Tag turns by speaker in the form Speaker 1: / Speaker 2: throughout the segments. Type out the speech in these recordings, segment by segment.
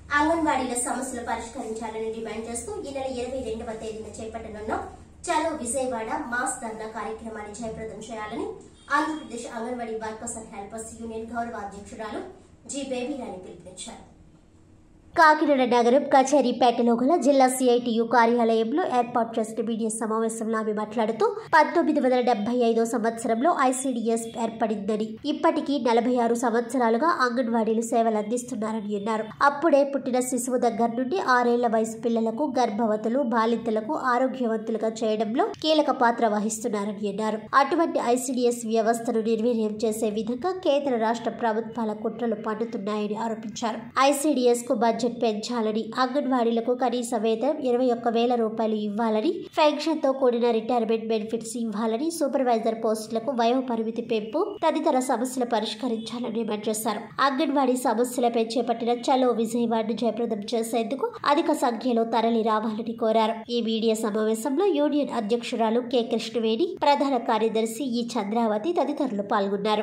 Speaker 1: అంగన్వాడీల సమస్యలు పరిష్కరించాలని డిమాండ్ చేస్తూ ఈ నెల ఇరవై రెండవ తేదీన చేపట్టనున్న చలో విజయవాడ మాస్ ధర్నా కార్యక్రమాన్ని జయప్రదం చేయాలని Andhra Pradesh anganwadi workers and helpers union గౌరవ అధ్యక్షురాలు జి బేబీరాణి పిలుపునిచ్చారు కాకినాడ నగరం కచేరీపేటలో గల జిల్లా సిఐటియు కార్యాలయంలో ఏర్పాటు చేసిన మీడియా సమావేశంలో ఆమె మాట్లాడుతూ పంతొమ్మిది వందల డెబ్బై ఐదో సంవత్సరంలో ఐసీడీఎస్ ఏర్పడిందని ఇప్పటికీ నలభై ఆరు సంవత్సరాలుగా అంగన్వాడీలు సేవలు అందిస్తున్నారని అన్నారు అప్పుడే పుట్టిన శిశువు దగ్గర నుండి ఆరేళ్ల వయసు పిల్లలకు గర్భవతులు బాలింతలకు ఆరోగ్యవంతులుగా చేయడంలో కీలక పాత్ర వహిస్తున్నారని అన్నారు అటువంటి ఐసీడీఎస్ వ్యవస్థను నిర్వీర్యం చేసే విధంగా కేంద్ర రాష్ట్ర ప్రభుత్వాల కుట్రలు పన్నుతున్నాయని ఆరోపించారు ఐసీడీఎస్ కు బడ్జెట్ పెంచాలని అంగన్వాడీలకు కనీస వేతనం ఇరవై ఒక్క వేల రూపాయలు ఇవ్వాలని పెన్షన్ తో కూడిన రిటైర్మెంట్ బెనిఫిట్స్ ఇవ్వాలని సూపర్వైజర్ పోస్టులకు వయో పరిమితి పెంపు తదితర సమస్యలు పరిష్కరించాలని డిమాండ్ చేశారు అంగన్వాడీ సమస్యలపై చేపట్టిన చలో విజయవాడను జయప్రదం చేసేందుకు అధిక సంఖ్యలో తరలి రావాలని కోరారు ఈ మీడియా సమావేశంలో యూనియన్ అధ్యక్షురాలు కె కృష్ణవేణి ప్రధాన కార్యదర్శి ఈ చంద్రావతి తదితరులు పాల్గొన్నారు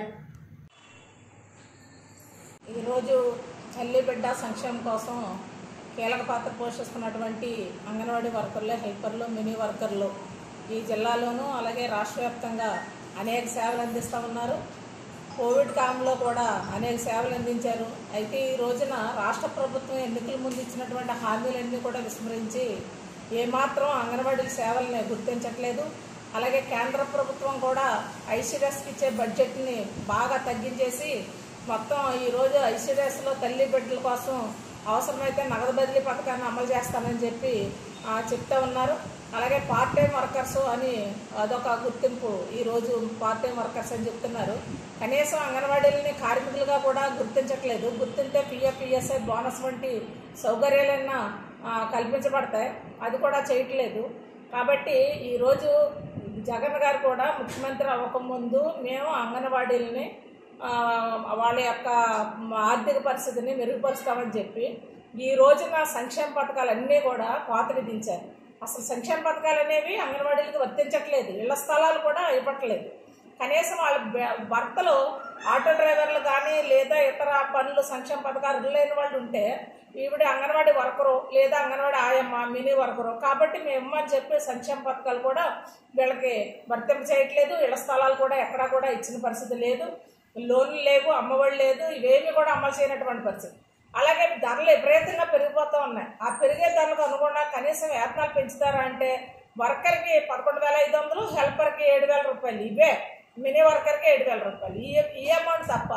Speaker 2: ఈరోజు తల్లి బిడ్డ సంక్షేమం కోసం కీలక పాత్ర పోషిస్తున్నటువంటి అంగన్వాడీ వర్కర్లు హెల్పర్లు మినీ వర్కర్లు ఈ జిల్లాలోనూ అలాగే రాష్ట్ర వ్యాప్తంగా అనేక సేవలు అందిస్తూ ఉన్నారు కోవిడ్ కాలంలో కూడా అనేక సేవలు అందించారు అయితే ఈ రోజున రాష్ట్ర ప్రభుత్వం ఎన్నికల ముందు ఇచ్చినటువంటి హామీలన్నీ కూడా విస్మరించి ఏమాత్రం అంగన్వాడీ సేవల్ని గుర్తించట్లేదు అలాగే కేంద్ర ప్రభుత్వం కూడా ఐసీడీఎస్కి ఇచ్చే బడ్జెట్ని బాగా తగ్గించేసి మొత్తం ఈరోజు ఐసీడీఎస్లో తల్లి బిడ్డల కోసం అవసరమైతే నగదు బదిలీ పథకాన్ని అమలు చేస్తానని చెప్పి ఆ, చెప్తా ఉన్నారు అలాగే పార్ట్ టైం వర్కర్స్ అని అదొక గుర్తింపు ఈరోజు పార్ట్ టైం వర్కర్స్ అని చెప్తున్నారు కనీసం అంగన్వాడీలని కార్మికులుగా కూడా గుర్తించట్లేదు గుర్తింటే పిఎఫ్ పిఎస్ఐ బోనస్ వంటి సౌకర్యాలన్నా ఆ, కల్పించబడతాయి అది కూడా చేయట్లేదు కాబట్టి ఈరోజు జగన్ గారు కూడా ముఖ్యమంత్రి అవ్వకముందు మేము అంగన్వాడీలని ఆ, వాళ్ళ యొక్క ఆర్థిక పరిస్థితిని మెరుగుపరుస్తామని చెప్పి ఈ రోజున సంక్షేమ పథకాలన్నీ కూడా కోత విధించారు అసలు సంక్షేమ పథకాలు అనేవి అంగన్వాడీలకు వర్తించట్లేదు ఇళ్ల స్థలాలు కూడా ఇవ్వట్లేదు కనీసం వాళ్ళ బె- భర్తలు ఆటో డ్రైవర్లు కానీ లేదా ఇతర పనులు సంక్షేమ పథకాలు లేని వాళ్ళు ఉంటే ఈవిడ అంగన్వాడీ వర్కరు లేదా అంగన్వాడీ ఆయమ్మ మినీ వర్కరు కాబట్టి మేము అని చెప్పి సంక్షేమ పథకాలు కూడా వీళ్ళకి వర్తింప చేయట్లేదు ఇళ్ల స్థలాలు కూడా ఎక్కడా కూడా ఇచ్చిన పరిస్థితి లేదు లోన్లు లేవు అమ్మఒడి లేదు ఇవేమి కూడా అమలు చేయనటువంటి పరిస్థితి అలాగే ధరలు విపరీతంగా పెరిగిపోతూ ఉన్నాయి ఆ పెరిగే ధరలకు అనుగుణంగా కనీసం వేతనాలు పెంచుతారా అంటే వర్కర్కి పదకొండు వేల ఐదు వందలు హెల్పర్కి ఏడు వేల రూపాయలు ఇవే మినీ వర్కర్కి ఏడు వేల రూపాయలు ఈ ఈ అమౌంట్ తప్ప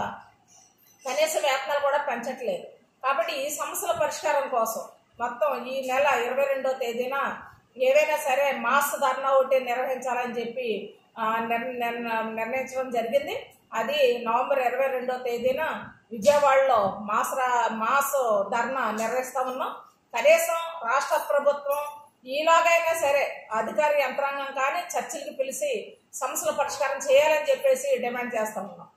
Speaker 2: కనీస వేతనాలు కూడా పెంచట్లేదు కాబట్టి ఈ సమస్యల పరిష్కారం కోసం మొత్తం ఈ నెల ఇరవై రెండో తేదీన ఏవైనా సరే మాస్ ధర్నా ఒకటి నిర్వహించాలని చెప్పి ఆ, నిర్- నిర్- నిర్ణయించడం జరిగింది అది నవంబర్ ఇరవై రెండో తేదీన విజయవాడలో మాస్ రా- మాస్ ధర్నా నిర్వహిస్తా ఉన్నాం కనీసం రాష్ట్ర ప్రభుత్వం ఈలాగైనా సరే అధికార యంత్రాంగం కానీ చర్చలకు పిలిచి సమస్యల పరిష్కారం చేయాలని చెప్పేసి డిమాండ్ చేస్తా ఉన్నాం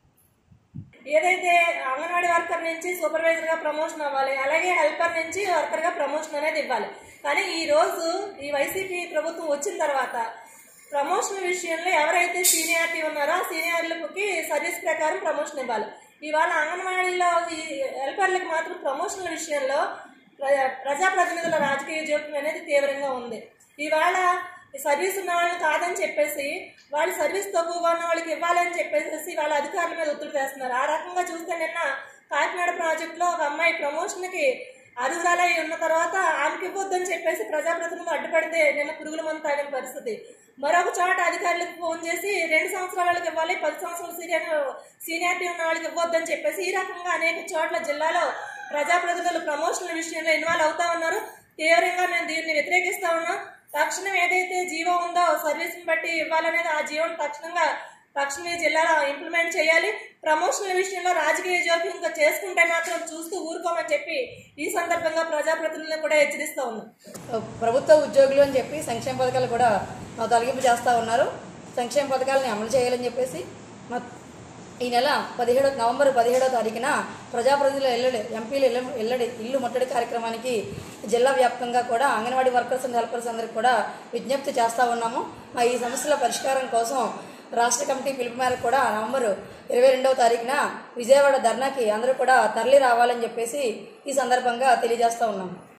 Speaker 3: ఏదైతే అంగన్వాడీ వర్కర్ నుంచి సూపర్వైజర్ గా ప్రమోషన్ అవ్వాలి అలాగే హెల్పర్ నుంచి వర్కర్ గా ప్రమోషన్ అనేది ఇవ్వాలి కానీ ఈ రోజు ఈ వైసీపీ ప్రభుత్వం వచ్చిన తర్వాత ప్రమోషన్ విషయంలో ఎవరైతే సీనియారిటీ ఉన్నారో ఆ సీనియర్లకి సర్వీస్ ప్రకారం ప్రమోషన్ ఇవ్వాలి ఇవాళ అంగన్వాడీలో ఈ హెల్పర్లకు మాత్రం ప్రమోషన్ల విషయంలో ప్ర- ప్రజాప్రతినిధుల రాజకీయ జోక్యం అనేది తీవ్రంగా ఉంది ఇవాళ ఈ సర్వీస్ ఉన్న వాళ్ళు కాదని చెప్పేసి వాళ్ళు సర్వీస్ తక్కువగా ఉన్న వాళ్ళకి ఇవ్వాలని చెప్పేసి వాళ్ళ అధికారుల మీద ఒత్తిడి తెస్తున్నారు ఆ రకంగా చూస్తే నిన్న కాకినాడ ప్రాజెక్టులో ఒక అమ్మాయి ప్రమోషన్కి అర్హురాలై ఉన్న తర్వాత ఆమెకి ఇవ్వద్దని చెప్పేసి ప్రజాప్రతినిధులు అడ్డుపడితే నిన్న పురుగుల మందు తాగిన పరిస్థితి మరొక చోట అధికారులకు ఫోన్ చేసి రెండు సంవత్సరాల వాళ్ళకి ఇవ్వాలి పది సంవత్సరాల సీనియర్ సీనియారిటీ ఉన్న వాళ్ళకి ఇవ్వద్దని చెప్పేసి ఈ రకంగా అనేక చోట్ల జిల్లాలో ప్రజాప్రతినిధులు ప్రమోషన్ల విషయంలో ఇన్వాల్వ్ అవుతా ఉన్నారు తీవ్రంగా మేము దీన్ని వ్యతిరేకిస్తా ఉన్నాం తక్షణం ఏదైతే జీవో ఉందో సర్వీస్ని బట్టి ఇవ్వాలనేది ఆ జీవోని తక్షణంగా తక్షణమే జిల్లాలో ఇంప్లిమెంట్ చేయాలి ప్రమోషన్ల విషయంలో రాజకీయ జోక్యం ఇంకా చేసుకుంటే మాత్రం చూస్తూ ఊరుకోమని చెప్పి ఈ సందర్భంగా ప్రజాప్రతినిధులను కూడా హెచ్చరిస్తా ఉన్నాం
Speaker 4: ప్రభుత్వ ఉద్యోగులు అని చెప్పి సంక్షేమ పథకాలు కూడా ఆ, తొలగింపు చేస్తూ ఉన్నారు సంక్షేమ పథకాలని అమలు చేయాలని చెప్పేసి మా ఈ నెల పదిహేడో నవంబర్ పదిహేడో తారీఖున ప్రజాప్రతినిధుల ఎల్లడి ఎంపీలు ఇల్లు ఎల్లడి ఇల్లు ముట్టడి కార్యక్రమానికి జిల్లా వ్యాప్తంగా కూడా అంగన్వాడీ వర్కర్స్ అండ్ హెల్పర్స్ అందరికి కూడా విజ్ఞప్తి చేస్తూ ఉన్నాము మా ఈ సమస్యల పరిష్కారం కోసం రాష్ట్ర కమిటీ పిలుపు మేరకు కూడా నవంబర్ ఇరవై రెండవ తారీఖున విజయవాడ ధర్నాకి అందరూ కూడా తరలి రావాలని చెప్పేసి ఈ సందర్భంగా తెలియజేస్తూ ఉన్నాం